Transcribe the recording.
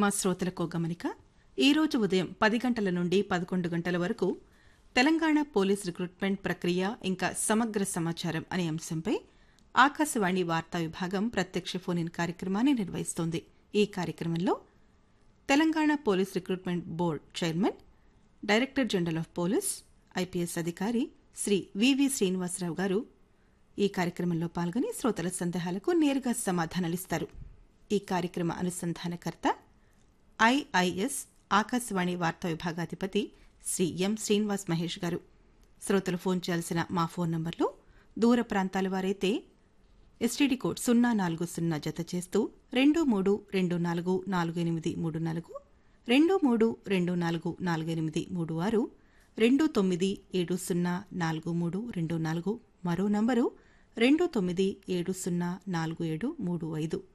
మా శ్రోతలకు గమనిక ఈరోజు ఉదయం పది గంటల నుండి పదకొండు గంటల వరకు తెలంగాణ పోలీస్ రిక్రూట్మెంట్ ప్రక్రియ ఇంకా సమగ్ర సమాచారం అనే అంశంపై ఆకాశవాణి వార్తా విభాగం ప్రత్యక్ష ఫోన్ ఇన్ కార్యక్రమాన్ని నిర్వహిస్తోంది ఈ కార్యక్రమంలో Telangana police recruitment board chairman director general of police IPS అధికారి శ్రీ వివి శ్రీనివాసరావు గారు ఈ కార్యక్రమంలో పాల్గొని శ్రోతల సందేహాలకు నేరుగా సమాధానాలిస్తారు ఈ కార్యక్రమ అనుసంధానకర్త ఐఐఎస్ ఆకాశవాణి వార్తా విభాగాధిపతి శ్రీ ఎం శ్రీనివాస్ మహేష్ గారు శ్రోతలు ఫోన్ చేయాల్సిన మా ఫోన్ నంబర్లు దూర ప్రాంతాల వారైతే ఎస్టీడీ కోడ్ సున్నా నాలుగు సున్నా జత చేస్తూ రెండు మూడు రెండు నాలుగు నాలుగు ఎనిమిది మూడు నాలుగు రెండు మూడు రెండు నాలుగు నాలుగు ఎనిమిది మూడు ఆరు రెండు తొమ్మిది ఏడు సున్నా నాలుగు మూడు రెండు నాలుగు మరో నంబరు రెండు తొమ్మిది ఏడు సున్నా నాలుగు ఏడు మూడు ఐదు